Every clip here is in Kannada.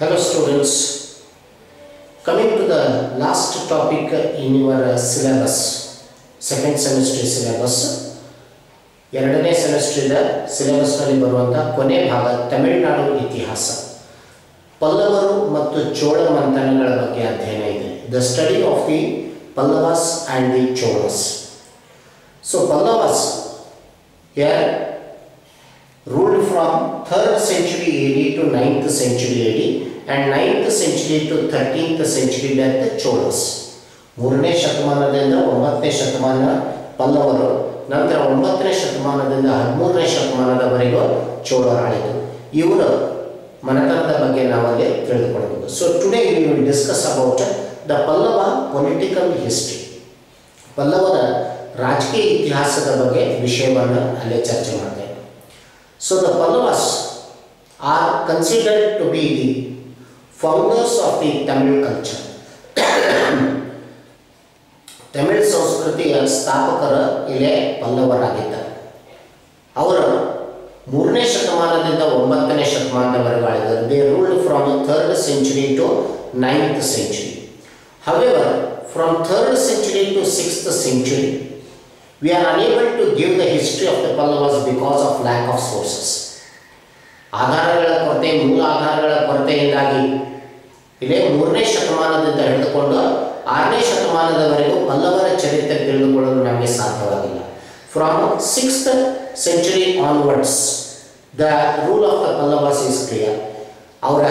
Hello students, coming to the last topic in your uh, syllabus, second semester syllabus, ಎರಡನೇ ಸೆಮಿಸ್ಟ್ರಿದ ಸಿಲೆಬಸ್ನಲ್ಲಿ ಬರುವಂಥ ಕೊನೆ ಭಾಗ ತಮಿಳುನಾಡು ಇತಿಹಾಸ ಪಲ್ಲವರು ಮತ್ತು ಚೋಳ ಮಂಥನಗಳ ಬಗ್ಗೆ ಅಧ್ಯಯನ ಇದೆ the study of the Pallavas and the Cholas so Pallavas ಯಾರ್ ruled from 3rd century AD to 9th century AD and 9th century to 13th century were the Cholas. ಮೂರನೇ ಶತಮಾನದಿಂದ ಒಂಬತ್ತನೇ ಶತಮಾನ ಪಲ್ಲವರು ನಂತರ ಒಂಬತ್ತನೇ ಶತಮಾನದಿಂದ ಹದಿಮೂರನೇ ಶತಮಾನದವರೆಗೂ ಚೋಳರ ಆಳಿತು ಇವರ ಮನೆತನದ ಬಗ್ಗೆ ನಾವಲ್ಲಿ ತಿಳಿದುಕೊಳ್ಳಬಹುದು so today we will discuss about the Pallava political history ಪಲ್ಲವರ ರಾಜಕೀಯ ಇತಿಹಾಸದ ಬಗ್ಗೆ ವಿಷಯವನ್ನು ಅಲ್ಲೇ ಚರ್ಚೆ ಮಾಡ್ತೇವೆ So the Pallavas are considered to be the founders of the Tamil culture. Tamil ಸಂಸ್ಕೃತಿಯ ಸ್ಥಾಪಕರ ಇಲ್ಲೇ ಪಲ್ಲವರಾಗಿದ್ದಾರೆ ಅವರು ಮೂರನೇ ಶತಮಾನದಿಂದ ಒಂಬತ್ತನೇ ಶತಮಾನದವರೆಗೂ ಆಳಿದರು they ruled from third century to ninth century however from third century to sixth century we are unable to give the history of the Pallavas because of lack of sources. ಆಧಾರಗಳ ಕೊರತೆ ಮೂಲ ಆಧಾರಗಳ ಕೊರತೆಯಿಂದಾಗಿ ಇಲ್ಲೇ ಮೂರನೇ ಶತಮಾನದಿಂದ ಹಿಡಿದುಕೊಂಡು ಆರನೇ ಶತಮಾನದವರೆಗೂ ಪಲ್ಲವರ ಚರಿತ್ರೆ ತಿಳಿದುಕೊಳ್ಳಲು ನಮಗೆ ಸಾಧ್ಯವಾಗಿಲ್ಲ from sixth century onwards the rule of the Pallavas is clear ಅವರ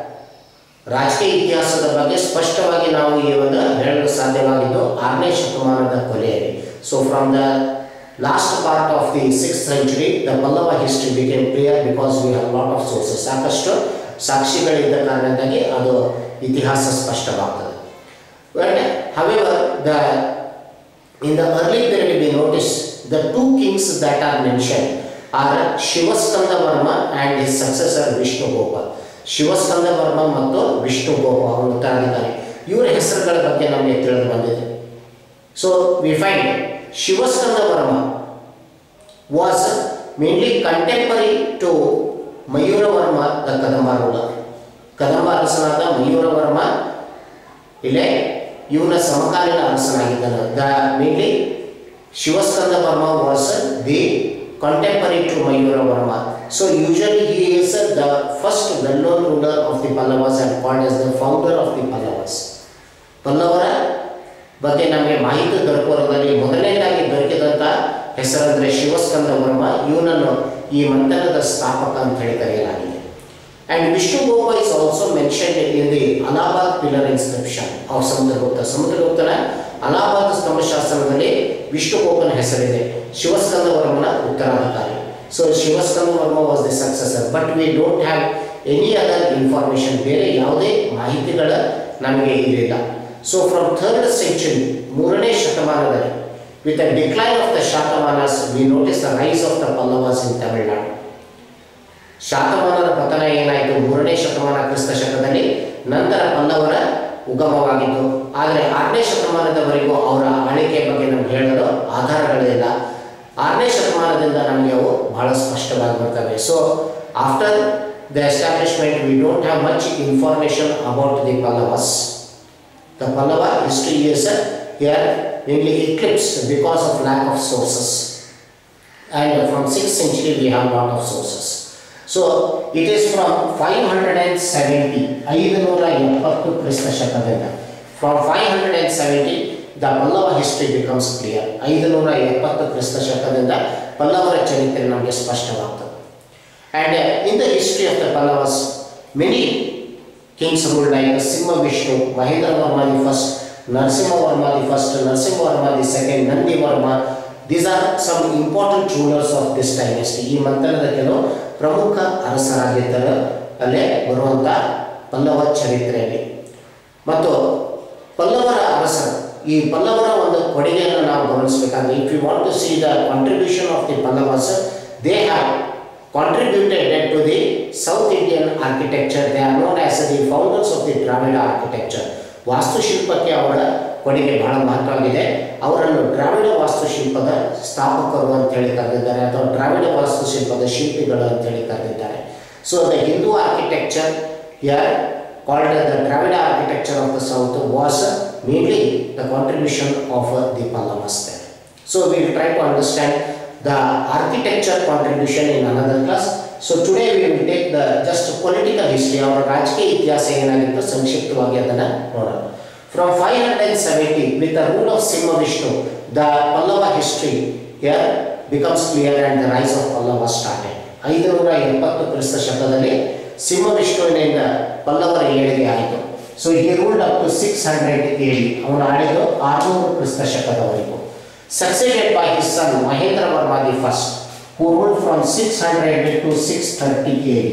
ರಾಜಕೀಯ ಇತಿಹಾಸದ ಬಗ್ಗೆ ಸ್ಪಷ್ಟವಾಗಿ ನಾವು ಈ ಒಂದು ಹೇಳಲು ಸಾಧ್ಯವಾಗಿದ್ದು ಆರನೇ ಶತಮಾನದ ಕೊನೆಯಲ್ಲಿ so from the last part of the six century the Pallava history became clear because we have lot of sources ಸಾಕಷ್ಟು ಸಾಕ್ಷಿಗಳಿದ್ದ ಕಾರಣಕ್ಕಾಗಿ ಅದು ಇತಿಹಾಸ ಸ್ಪಷ್ಟವಾಗ್ತದೆ but however the in the early period we notice the two kings that are mention are Shivaskanda Varma and his successor Vishnu Gopal Shivaskanda Varma ಮತ್ತು ವಿಷ್ಣು ಗೋಪ ಅವರ ಉತ್ತರಾಧಿಕಾರಿ ಇವರ ಹೆಸರುಗಳ ಬಗ್ಗೆ ನಮಗೆ ತಿಳಿದು ಬಂದಿದೆ so we find Shivaskanda Varma was mainly contemporary to Mayura Varma the Kadamba ruler Kadamba ಅರಸನಾದ ಮಯೂರ ವರ್ಮ ಇಲ್ಲೇ ಇವನ ಸಮಕಾಲೀನ ಅರಸನಾಗಿದ್ದನು the mainly Shivaskanda Varma was the contemporary to Mayura Varma. So usually he is uh, the first well-known ruler of the Pallavas and called as the founder of the Pallavas. ಪಲ್ಲವರ ಬಗ್ಗೆ ನಮಗೆ ಮಾಹಿತಿ ದೊರಕುವುದರಲ್ಲಿ ಮೊದಲನೇದಾಗಿ ದೊರಕಿದಂಥ ಹೆಸರಂದರೆ ಶಿವಸ್ಕಂದ ವರ್ಮ ಇವನನ್ನು ಈ ಮಂಥನದ ಸ್ಥಾಪಕ ಅಂತ ಹೇಳಿ ಕರೆಯಲಾಗಿದೆ and Vishnu Gopa is also mentioned in the Allahabad pillar inscription of Samudragupta ಸಮುದ್ರಗುಪ್ತನ ಅಲಹಾಬಾದ್ ಸ್ತಂಭಶಾಸ್ತ್ರದಲ್ಲಿ ವಿಷ್ಣುಗೋಪನ ಹೆಸರಿದೆ ಶಿವಸ್ಕಂದ ವರ್ಮನ ಉತ್ತರಾಧಿಕಾರಿ so Shivaskanda Varma was the successor but we don't have any other information ಬೇರೆ ಯಾವುದೇ ಮಾಹಿತಿಗಳ ನಮಗೆ ಇರಲಿಲ್ಲ ಸೊ ಫ್ರಮ್ ಥರ್ಡ್ ಸೆಂಚುರಿ ಮೂರನೇ ಶತಮಾನದಲ್ಲಿ with the decline of the Satavahanas we notice the rise of the Pallavas in Tamil Nadu ಶಾತವಾಹನರ ಪತನ ಏನಾಯಿತು ಮೂರನೇ ಶತಮಾನ ಕ್ರಿಸ್ತ ಶಕದಲ್ಲಿ ನಂತರ ಪಲ್ಲವರ ಉಗಮವಾಗಿತ್ತು ಆದರೆ ಆರನೇ ಶತಮಾನದವರೆಗೂ ಅವರ ಆಳ್ವಿಕೆ ಬಗ್ಗೆ ನಮ್ಗೆ ಹೇಳಲು ಆಧಾರಗಳಿಲ್ಲ ಆರನೇ ಶತಮಾನದಿಂದ ನಮಗೆ ಅವು ಬಹಳ ಸ್ಪಷ್ಟವಾಗಿ ಬರ್ತವೆ so after the establishment we don't have much information about the Pallavas the Pallava history is here mainly eclipse because of lack of sources and from six century we have lot of sources so it is from five hundred and seventy ಐದುನೂರ ಎಪ್ಪತ್ತು ಕ್ರಿಸ್ತ ಶಕದಿಂದ from five hundred and seventy the Pallava history becomes clear ಐದುನೂರ ಎಪ್ಪತ್ತು ಕ್ರಿಸ್ತ ಶಕದಿಂದ ಪಲ್ಲವರ ಚರಿತ್ರೆ ನಮಗೆ ಸ್ಪಷ್ಟವಾಗ್ತದೆ and in the history of the Pallavas many kings rule like Simha Vishnu Mahendra Varma the first Narasimha Varma the first Narasimha Varma the second Nandi Varma these are some important rulers of this dynasty ಈ ಮಂಥನದ ಕೆಲವು ಪ್ರಮುಖ ಅರಸರಾಗಿದ್ದರು ಅಲ್ಲೇ ಬರುವಂಥ ಪಲ್ಲವ ಚರಿತ್ರೆಯಲ್ಲಿ ಮತ್ತು ಪಲ್ಲವರ ಅರಸರು ಈ ಪಲ್ಲವರ ಒಂದು ಕೊಡುಗೆಯನ್ನು ನಾವು ಗಮನಿಸಬೇಕಾದ್ರೆ if you want to see the contribution of the Pallavas they have contributed to the South Indian architecture they are known as the founders of the Dravida architecture ವಾಸ್ತುಶಿಲ್ಪಕ್ಕೆ ಅವರ ಕೊಡುಗೆ ಬಹಳ ಮಹತ್ವವಾಗಿದೆ ಅವರನ್ನು ದ್ರಾವಿಡ ವಾಸ್ತುಶಿಲ್ಪದ ಸ್ಥಾಪಕರು ಅಂತೇಳಿ ಕರೆದಿದ್ದಾರೆ ಅಥವಾ ದ್ರಾವಿಡ ವಾಸ್ತುಶಿಲ್ಪದ ಶಿಲ್ಪಿಗಳು ಅಂತೇಳಿ ಕರೆದಿದ್ದಾರೆ so the Hindu architecture here called the Dravida architecture of the south was mainly the contribution of the Pallavas there. So we will try to understand the architecture contribution in another class. So today we will take the just political history ಅವರ ರಾಜಕೀಯ ಇತಿಹಾಸ ಏನಾಗಿತ್ತು ಸಂಕ್ಷಿಪ್ತವಾಗಿ ಅದನ್ನು ನೋಡೋಣ from five hundred and seventy with the rule of Simha Vishnu the Pallava history here becomes clear and the rise of Pallava started ಐದುನೂರ ಎಪ್ಪತ್ತು ಕ್ರಿಸ್ತ ಶತದಲ್ಲಿ ಸಿಂಹ ವಿಷ್ಣುವಿನಿಂದ ಪಲ್ಲವರ ಏಳಿಗೆ ಆಯಿತು ಸೊ ಈ ruled up to six hundred ಏಳಿ ಅವನು ಆಳಿದ್ದು ಆರುನೂರು ಕ್ರಿಸ್ತ ಶತದವರೆಗೂ succeeded by his son Mahendra Varma the first, who ruled from 600 to 630 AD.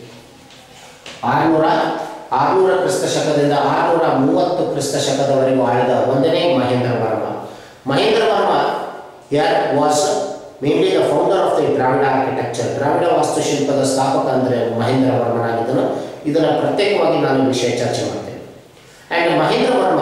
ಆರುನೂರ ಆರುನೂರ ಕ್ರಿಸ್ತ ಶಕದಿಂದ ಆರುನೂರ ಮೂವತ್ತು ಕ್ರಿಸ್ತ ಶಕದವರೆಗೂ ಆಳಿದ ಒಂದನೇ ಮಹೇಂದ್ರ ವರ್ಮ ಮಹೇಂದ್ರ ವರ್ಮ ಯಾರ್ was mainly the founder of the Dravida architecture Dravida ವಾಸ್ತುಶಿಲ್ಪದ ಸ್ಥಾಪಕ ಅಂದರೆ ಮಹೇಂದ್ರ ವರ್ಮನಾಗಿದ್ದನು ಇದನ್ನು ಪ್ರತ್ಯೇಕವಾಗಿ ನಾನು ವಿಷಯ ಚರ್ಚೆ ಮಾಡ್ತೇನೆ and Mahendra Varma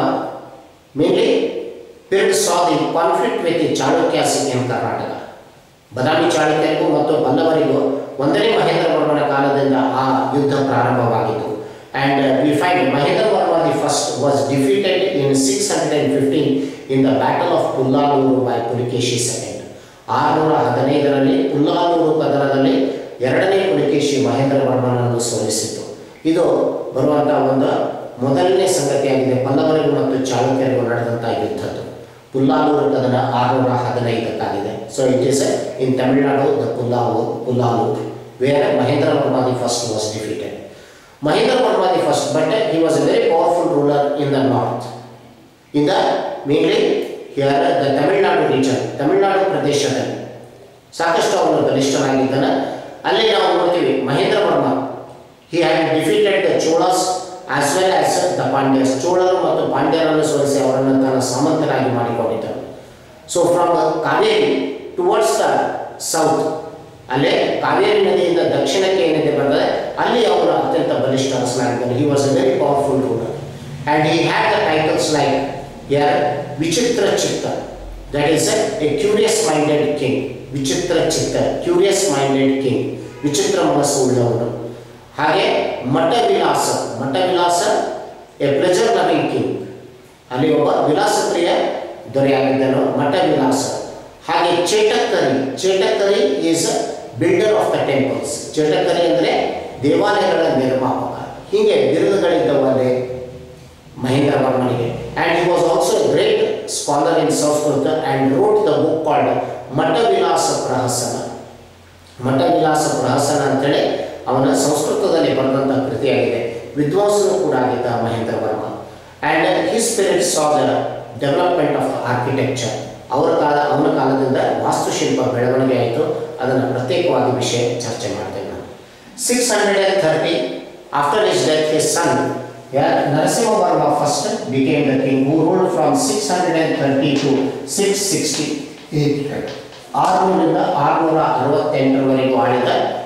mainly period saw the conflict with the Chalukyas in Karnataka Badami ಚಾಳುಕ್ಯರಿಗೂ ಮತ್ತು ಪಲ್ಲವರಿಗೂ ಒಂದನೇ ಮಹೇಂದ್ರ ವರ್ಮನ ಕಾಲದಿಂದ ಆ ಯುದ್ಧ ಪ್ರಾರಂಭವಾಗಿತ್ತು and we find Mahendra Varma the first was defeated in six hundred and fifteen in the battle of Pullalur by Pulakeshi second ಆರುನೂರ ಹದಿನೈದರಲ್ಲಿ ಪುಲ್ಲಾಲೂರು ಕದನದಲ್ಲಿ ಎರಡನೇ ಪುಲಿಕೇಶಿ ಮಹೇಂದ್ರ ವರ್ಮನನ್ನು ಸೋಲಿಸಿತು ಇದು ಬರುವಂಥ ಒಂದು ಮೊದಲನೇ ಸಂಗತಿಯಾಗಿದೆ ಪಲ್ಲವರಿಗೂ ಮತ್ತು ಚಾಳುಕ್ಯರಿಗೂ ನಡೆದಂಥ ಯುದ್ಧದ್ದು ಪುಲ್ಲಾಲೂರು ಕದನ ಆರುನೂರ ಹದಿನೈದಕ್ಕಾಗಿದೆ so it is in Tamil Nadu the ಪುಲ್ಲಾವು Pullalur where Mahendra Varma the first was defeated Mahendra Varma the first but he was a very powerful ruler in the north in the mainly here the Tamil Nadu region Tamil Nadu ಪ್ರದೇಶದಲ್ಲಿ ಸಾಕಷ್ಟು ಅವನು ಬಲಿಷ್ಠನಾಗಿದ್ದಾನೆ ಅಲ್ಲಿ ನಾವು ನೋಡ್ತೀವಿ Mahendra Varma he had defeated the Cholas as well as the Pandyas ಚೋಳರು ಮತ್ತು ಪಾಂಡ್ಯರನ್ನು ಸೋಲಿಸಿ ಅವರನ್ನು ತನ್ನ ಸಾಮಂತನಾಗಿ ಮಾಡಿಕೊಂಡಿದ್ದರು so from Kaveri towards the south ಅಲ್ಲೇ ಕಾವೇರಿ ನದಿಯಿಂದ ದಕ್ಷಿಣಕ್ಕೆ ಏನಿದೆ ಬರ್ತದೆ ಅಲ್ಲಿ ಅವರು ಅತ್ಯಂತ ಬಲಿಷ್ಠ ಅರಸನಾಗಿದ್ದಾನೆ he was a very powerful ruler and he had the titles like ಯಾರ್ Vichitra Chitta that is a curious minded king Vichitra Chitta curious minded king ವಿಚಿತ್ರ ಮನಸ್ಸು ಉಳ್ಳವನು ಹಾಗೆ Matta Vilasa Matta Vilasa a pleasure loving king ಅಲ್ಲಿ ಒಬ್ಬ ವಿಲಾಸಪ್ರಿಯ ದೊರೆಯಾಗಿದ್ದನು ಮಠ ವಿಲಾಸ ಹಾಗೆ Chetakari Chetakari is builder of the temples Chetakari ಅಂದರೆ ದೇವಾಲಯಗಳ ನಿರ್ಮಾಪಕ ಹೀಗೆ ಬಿರುದುಗಳಿದ್ದವು ಅಲ್ಲಿ ಮಹೇಂದ್ರ ವರ್ಮನಿಗೆ and he was also a great scholar in Sanskrit and wrote the book called Matta Vilasa ಪ್ರಹಸನ ಮಠ ವಿಲಾಸ ಪ್ರಹಸನ ಅಂತೇಳಿ ಅವನ ಸಂಸ್ಕೃತದಲ್ಲಿ ಬರೆದಂಥ ಕೃತಿಯಾಗಿದೆ ವಿದ್ವಾಂಸನು ಕೂಡ ಆಗಿದ್ದ Mahendra Varma and his period saw the development of architecture ಅವರ ಕಾಲ ಅವನ ಕಾಲದಿಂದ ವಾಸ್ತುಶಿಲ್ಪ ಬೆಳವಣಿಗೆ ಆಯಿತು ಅದನ್ನು ಪ್ರತ್ಯೇಕವಾಗಿ ವಿಷಯ ಚರ್ಚೆ ಮಾಡ್ತೇನೆ ನಾನು six hundred and thirty after his death his son ಯಾರ್ Narasimha Varma first became the king who ruled from six hundred and thirty to six sixty eight ಆರುನೂರಿಂದ ಆರುನೂರ ಅರವತ್ತೆಂಟರವರೆಗೂ ಆಳಿದ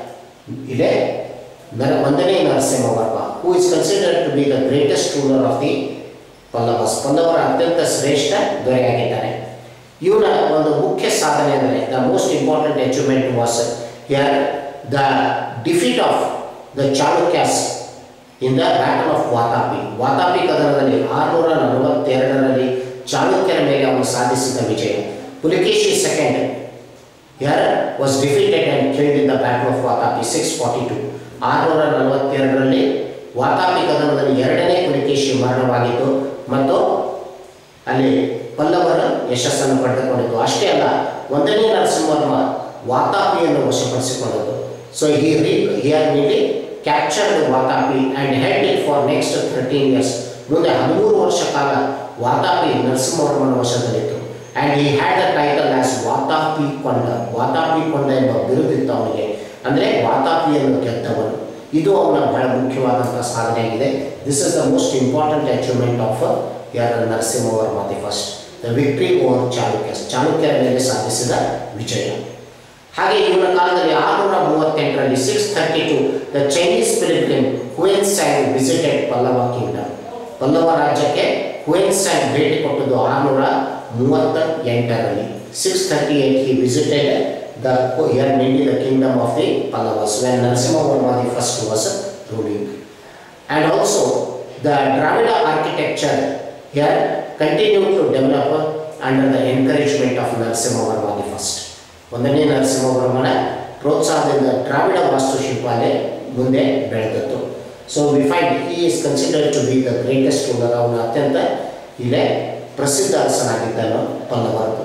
ಇದೇ ನರ ಒಂದನೇ Narasimha Varma who is considered to be the greatest ruler of the Pallavas ಪಲ್ಲವರ ಅತ್ಯಂತ ಶ್ರೇಷ್ಠ ದೊರೆಯಾಗಿದ್ದಾನೆ ಇವನ ಒಂದು ಮುಖ್ಯ ಸಾಧನೆ ಅಂದರೆ the most important achievement was ಯರ್ the defeat of the Chalukyas in the battle of Vatapi Vatapi ಕದನದಲ್ಲಿ ಆರುನೂರ ನಲವತ್ತೆರಡರಲ್ಲಿ ಚಾಳುಕ್ಯರ ಮೇಲೆ ಅವನು ಸಾಧಿಸಿದ ವಿಜಯ ಪುಲಿಕೇಶಿ ಸೆಕೆಂಡ್ ಯಾರ್ was defeated and killed in the battle of Vatapi six forty two ಆರುನೂರ ನಲವತ್ತೆರಡರಲ್ಲಿ ವಾತಾಪಿ ಕದನದಲ್ಲಿ ಎರಡನೇ ಪುಲಿಕೇಶಿ ಮರಣವಾಗಿತ್ತು ಮತ್ತು ಅಲ್ಲಿ ಪಲ್ಲವರ ಯಶಸ್ಸನ್ನು ಪಡೆದುಕೊಂಡಿತು ಅಷ್ಟೇ ಅಲ್ಲ ಒಂದನೇ ನರಸಿಂಹವರ್ಮ ವಾತಾಪಿಯನ್ನು ವಶಪಡಿಸಿಕೊಂಡದ್ದು ಸೊ ಹಿ ರೀ ಹಿಯರ್ ನೀಡಿ captured Vatapi and held it for next thirteen years ಮುಂದೆ ಹದಿಮೂರು ವರ್ಷ ಕಾಲ ವಾತಾಪಿ ನರಸಿಂಹವರ್ಮನ ವಶದಲ್ಲಿತ್ತು ಆ್ಯಂಡ್ ಈ had the title as Vatapi Konda Vatapi ಕೊಂಡ ಎಂಬ ಬಿರುದಿತ್ತು ಅವನಿಗೆ ಅಂದರೆ ವಾತಾಪಿಯನ್ನು ಗೆದ್ದವನು ಇದು ಅವನ ಬಹಳ ಮುಖ್ಯವಾದಂಥ ಸಾಧನೆಯಾಗಿದೆ this is the most important achievement of ಯಾರ Narasimhavarma the first the victory over Chalukyas ಚಾಲುಕ್ಯರ ಮೇಲೆ ಸಾಧಿಸಿದ ವಿಜಯ ಹಾಗೆ ಇವನ ಕಾಲದಲ್ಲಿ ಆರುನೂರ ಮೂವತ್ತೆಂಟರಲ್ಲಿ six thirty two the Chinese pilgrim Huen Tsang visited Pallava kingdom Pallava ರಾಜ್ಯಕ್ಕೆ ಹುಯೆನ್ ಸ್ಯಾಂಗ್ ಭೇಟಿ ಕೊಟ್ಟದ್ದು ಆರುನೂರ ಮೂವತ್ತ ಎಂಟರಲ್ಲಿ six thirty eight he visited the here mainly the kingdom of the Pallavas when Narasimhavarma the first was ruling and also the Dravida architecture here continue to develop under the encouragement of Narasimhavarma the first ಒಂದನೇ ನರಸಿಂಹವರ್ಮನ ಪ್ರೋತ್ಸಾಹದಿಂದ ದ್ರಾವಿಡ ವಾಸ್ತುಶಿಲ್ಪಾಲೇ ಮುಂದೆ ಬೆಳೆದದ್ದು ಸೊ ವಿ ಫೈಂಡ್ ಈ is considered to be the greatest ruler ಅವನು ಅತ್ಯಂತ ಇಲ್ಲೇ ಪ್ರಸಿದ್ಧ ಅರಸನಾಗಿದ್ದನು ಪಲ್ಲವರದು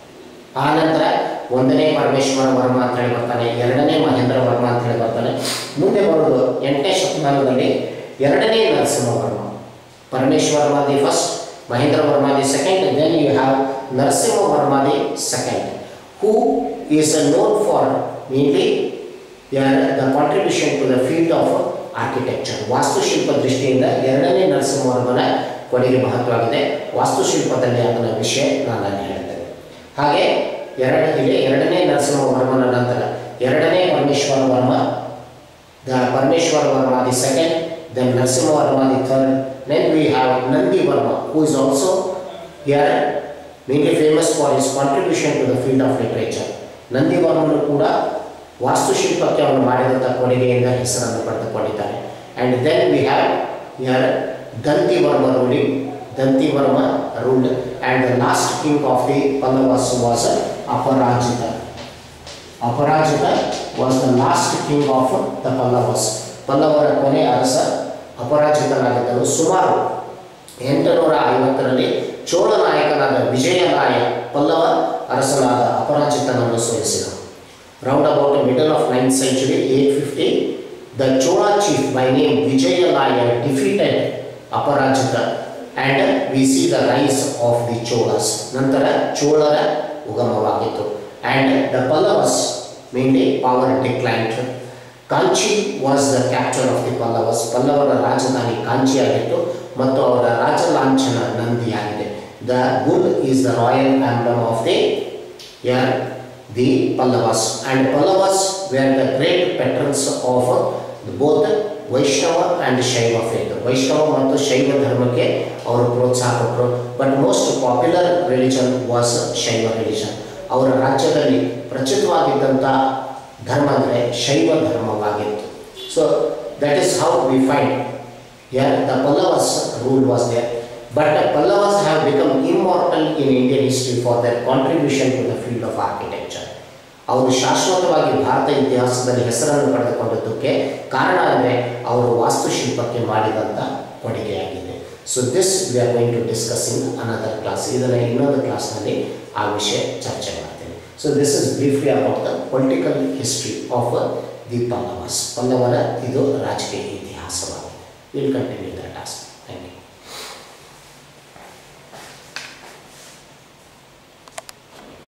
ಆ ನಂತರ ಒಂದನೇ ಪರಮೇಶ್ವರ ವರ್ಮ ಅಂತ ಹೇಳಿ ಬರ್ತಾನೆ ಎರಡನೇ ಮಹೇಂದ್ರ ವರ್ಮ ಅಂತ ಹೇಳಿ ಬರ್ತಾನೆ ಮುಂದೆ ಬರೋದು ಎಂಟನೇ ಶತಮಾನದಲ್ಲಿ ಎರಡನೇ Narasimha Varma Parameshwara Varma the first Mahendra Varma the second then you have Narasimha Varma the second who is known for mainly the contribution to the field of architecture ವಾಸ್ತುಶಿಲ್ಪ ದೃಷ್ಟಿಯಿಂದ ಎರಡನೇ ನರಸಿಂಹವರ್ಮನ ಕೊಡುಗೆ ಮಹತ್ವವಾಗಿದೆ ವಾಸ್ತುಶಿಲ್ಪದಲ್ಲಿ ಅದರ ವಿಷಯ ನಾನು ಅಲ್ಲಿ ಹೇಳ್ತೇನೆ ಹಾಗೆ ಎರಡು ಇಲ್ಲಿ ಎರಡನೇ ನರಸಿಂಹವರ್ಮನ ನಂತರ ಎರಡನೇ Parameshwara Varma the Parameshwara Varma the second then Narasimha Varma the third then we have Nandi Varma who is also ಯರ್ mainly famous for his contribution to the field of literature Nandi ವರ್ಮನು ಕೂಡ ವಾಸ್ತುಶಿಲ್ಪಕ್ಕೆ ಅವನು ಮಾಡಿದಂಥ ಕೊಡುಗೆಯಿಂದ ಹೆಸರನ್ನು ಪಡೆದುಕೊಂಡಿದ್ದಾನೆ ಆ್ಯಂಡ್ ದೆನ್ ವಿ ಹ್ಯಾವ್ ಯರ್ Danti Varma ruling Danti Varma ruled and the last king of the Pallavas was Aparajita Aparajita was the last king of the Pallavas ಪಲ್ಲವರ ಕೊನೆ ಅರಸ ಅಪರಾಜಿತನಾಗಿದ್ದನು ಸುಮಾರು ಎಂಟುನೂರ ಐವತ್ತರಲ್ಲಿ ಚೋಳ ನಾಯಕನಾದ ವಿಜಯಲಾಯ ಪಲ್ಲವ ಅರಸನಾದ ಅಪರಾಜಿತನನ್ನು ಸೋಲಿಸಿದನು round about middle of ninth century eight fifty the Chola chief by name Vijayalaya defeated Aparajita and we see the rise of the Cholas ನಂತರ ಚೋಳರ ಉಗಮವಾಗಿತ್ತು and the Pallavas mainly power declined Kanchi was the capital of the Pallavas ಪಲ್ಲವರ ರಾಜಧಾನಿ ಕಾಂಚಿಯಾಗಿತ್ತು ಮತ್ತು ಅವರ ರಾಜಲಾಂಛನ ನಂದಿಯಾಗಿದೆ the bull is the royal emblem of the ಯರ್ the Pallavas and Pallavas were the great patrons of both Vaishnava and Shaiva faith Vaishnava ಮತ್ತು ಶೈವ ಧರ್ಮಕ್ಕೆ ಅವರು ಪ್ರೋತ್ಸಾಹ ಕೊಟ್ಟರು but most popular religion was Shaiva religion ಅವರ ರಾಜ್ಯದಲ್ಲಿ ಪ್ರಚಲಿತವಾಗಿದ್ದಂಥ ಧರ್ಮ ಅಂದರೆ ಶೈವ ಧರ್ಮವಾಗಿತ್ತು so that is how we find ಯರ್ the Pallavas rule was there but Pallavas have become immortal in Indian history for their contribution to the field of architecture ಅವರು ಶಾಶ್ವತವಾಗಿ ಭಾರತ ಇತಿಹಾಸದಲ್ಲಿ ಹೆಸರನ್ನು ಪಡೆದುಕೊಂಡದ್ದಕ್ಕೆ ಕಾರಣ ಅಂದರೆ ಅವರು ವಾಸ್ತುಶಿಲ್ಪಕ್ಕೆ ಮಾಡಿದಂಥ ಕೊಡುಗೆಯಾಗಿದೆ so this we are going to discuss in another class ಇದನ್ನು ಇನ್ನೊಂದು ಕ್ಲಾಸ್ನಲ್ಲಿ ಆ ವಿಷಯ ಚರ್ಚೆ ಮಾಡ್ತೇನೆ so this is briefly about the political history of the Pallavas ಪಲ್ಲವರ ಇದು ರಾಜಕೀಯ ಇತಿಹಾಸವಾಗಿದೆ ವಿಲ್ ಕಂಟಿನ್ಯೂ ದಟ್ ಆಸ್ಪೆಕ್ಟ್